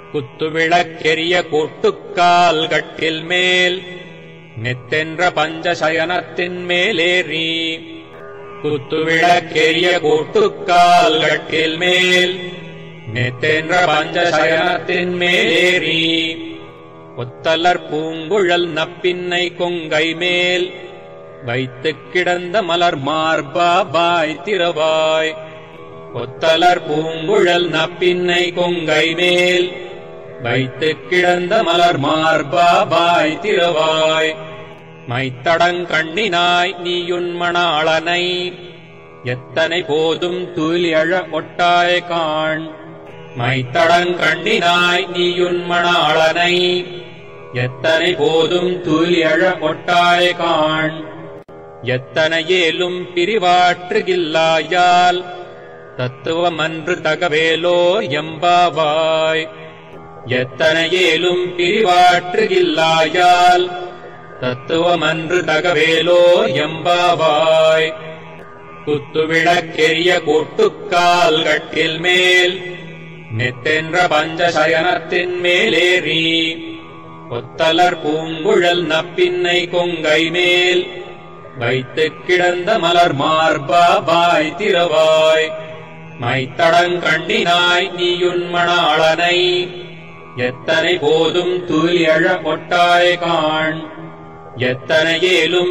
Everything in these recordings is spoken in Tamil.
குத்துவிளக்கெரிய கூட்டுக்கால் கட்டில் மேல் நெத்தென்ற பஞ்சசயனத்தின் மேலேறி குத்துவிளக்கெரிய கூட்டுக்கால் கட்டில் மேல் நெத்தென்ற பஞ்சசயனத்தின் மேலேறி ஒத்தலர் பூங்குழல் நப்பின்னை கொங்கை மேல் வைத்துக் கிடந்த மலர் மார்பா பாய் திரவாய் ஒத்தலர் பூங்குழல் நப்பின்னை கொங்கை மேல் வைத்துக் கிடந்த மலர் மார்பா பாய் திரவாய் மைத்தடங்கண்ணினாய் நீயுன் மணாளனை எத்தனை போதும் துயிலழ ஒட்டாய் காண் மைத்தடங்கண்ணினாய் நீயுன் மணாளனை எத்தனை போதும் துயிலழ ஒட்டாய் காண் எத்தனையேலும் பிரிவாற்றுகில்லாயால் தத்துவமன்று தகவேலோ எம்பாவாய் எத்தனையேலும் பிரிவாற்றுகில்லாயால் தத்துவமன்று தகவேலோ எம்பாவாய் குத்துவிளக்கெரிய கூட்டுக்கால் கட்டில் மேல் நெத்தென்ற பஞ்சசயனத்தின் மேலேறி ஒத்தலர் பூங்குழல் நப்பின்னை கொங்கை மேல் வைத்துக் கிடந்த மலர் மார்பா பாய் திரவாய் மைத்தடங்கண்ணினாய் நீயுன் மணாளனை எத்தனை போதும் துயிலழ ஒட்டாய் காண் எத்தனையேலும்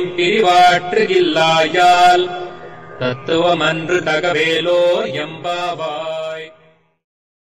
பிரிவாற்றுகில்லாயால் தத்துவமன்று தகவேலோ எம்பாவாய்